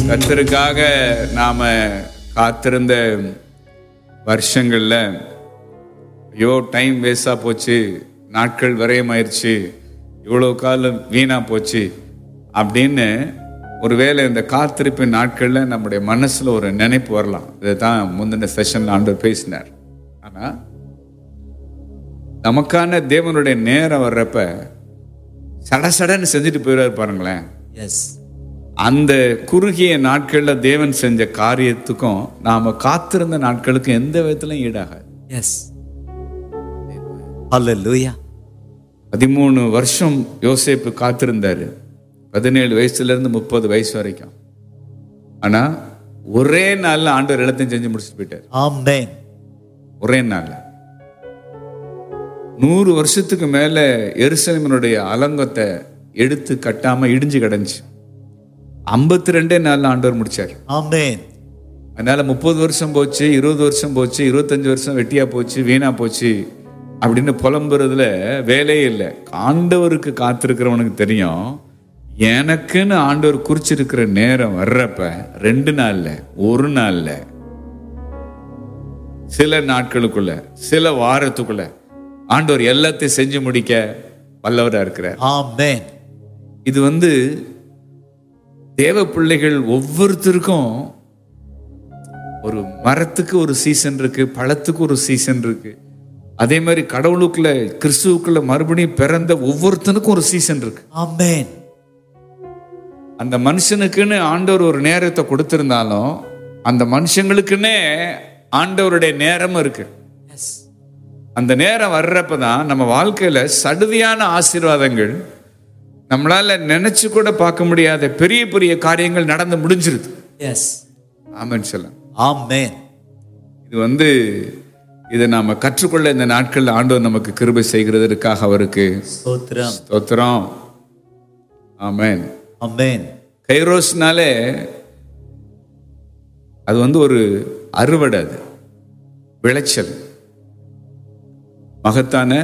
கர்த்தருக்காக நாம காத்திருந்த வருஷங்கள்ல ஐயோ டைம் வேஸ்டா போச்சு நாட்கள் விரயமாயிருச்சு இவ்வளோ காலம் வீணா போச்சு அப்படின்னு ஒருவேளை இந்த காத்திருப்பின் நாட்கள்ல நம்முடைய மனசுல ஒரு நினைப்பு வரலாம் இதுதான் முந்தின செஷன்ல ஆண்டவர் பேசினார் ஆனா நமக்கான தேவனுடைய நேரம் வர்றப்ப சடசடன்னு செஞ்சுட்டு போயிடுவார் பாருங்களேன் எஸ் அந்த குறுகிய நாட்கள்ல தேவன் செஞ்ச காரியத்துக்கும் நாம காத்திருந்த நாட்களுக்கும் எந்த விதத்திலும் ஈடாகாது எஸ் ஹalleluya பதிமூணு வருஷம் யோசேப்பு காத்திருந்தாரு பதினேழு வயசுல இருந்து முப்பது வயசு வரைக்கும் ஆனா ஒரே நாள்ல ஆண்டவர் எல்லாத்தையும் செஞ்சு முடிச்சுட்டு போயிட்டார் ஆமென் ஒரே நாள்ல நூறு வருஷத்துக்கு மேல எருசலேமினுடைய அலங்கத்தை எடுத்து கட்டாம இடிஞ்சு கிடந்துச்சு ஐம்பத்தி ரெண்டே நாள்ல ஆண்டவர் முடிச்சார் ஆமென் அதனால முப்பது வருஷம் போச்சு இருபது வருஷம் போச்சு இருபத்தஞ்சு வருஷம் வெட்டியா போச்சு வீணா போச்சு அப்படின்னு புலம்புறதுல வேலையே இல்லை ஆண்டவருக்கு காத்திருக்கிறவனுக்கு தெரியும் எனக்குன்னு ஆண்டவர் குறிச்சிருக்கிற நேரம் வர்றப்ப ரெண்டு நாள்ல ஒரு நாள்ல சில நாட்களுக்குள்ள சில வாரத்துக்குள்ள ஆண்டவர் எல்லாத்தையும் செஞ்சு முடிக்க வல்லவரா இருக்கிறார் ஆமென் இது வந்து தேவ பிள்ளைகள் ஒவ்வொருத்தருக்கும் ஒரு மரத்துக்கு ஒரு சீசன் இருக்கு பழத்துக்கு ஒரு சீசன் இருக்கு அதே மாதிரி கடவுளுக்குள்ள கிறிஸ்துவுக்குள்ள மறுபடியும் பிறந்த ஒவ்வொருத்தனுக்கும் ஒரு சீசன் இருக்கு ஆமென் அந்த மனுஷனுக்குன்னு ஆண்டவர் ஒரு நேரத்தை கொடுத்திருந்தாலும் அந்த மனுஷங்களுக்குன்னே ஆண்டவருடைய நேரம் இருக்கு எஸ் அந்த நேரம் வர்றப்ப தான் நம்ம வாழ்க்கையில சடுதியான ஆசீர்வாதங்கள் நம்மளால நினைச்சு கூட பார்க்க முடியாத பெரிய பெரிய காரியங்கள் நடந்து முடிஞ்சிருது எஸ் ஆமென் சொல்ல ஆமென் இது வந்து இதை நாம கற்றுக்கொள்ள இந்த நாட்கள்ல ஆண்டவர் நமக்கு கிருபை செய்கிறதற்காக அவருக்கு ஸ்தோத்திரம் ஸ்தோத்திரம் ஆமென் ஆமென் கைரோஸ்னாலே அது வந்து ஒரு அறுவடை அது விளைச்சல் மகத்தான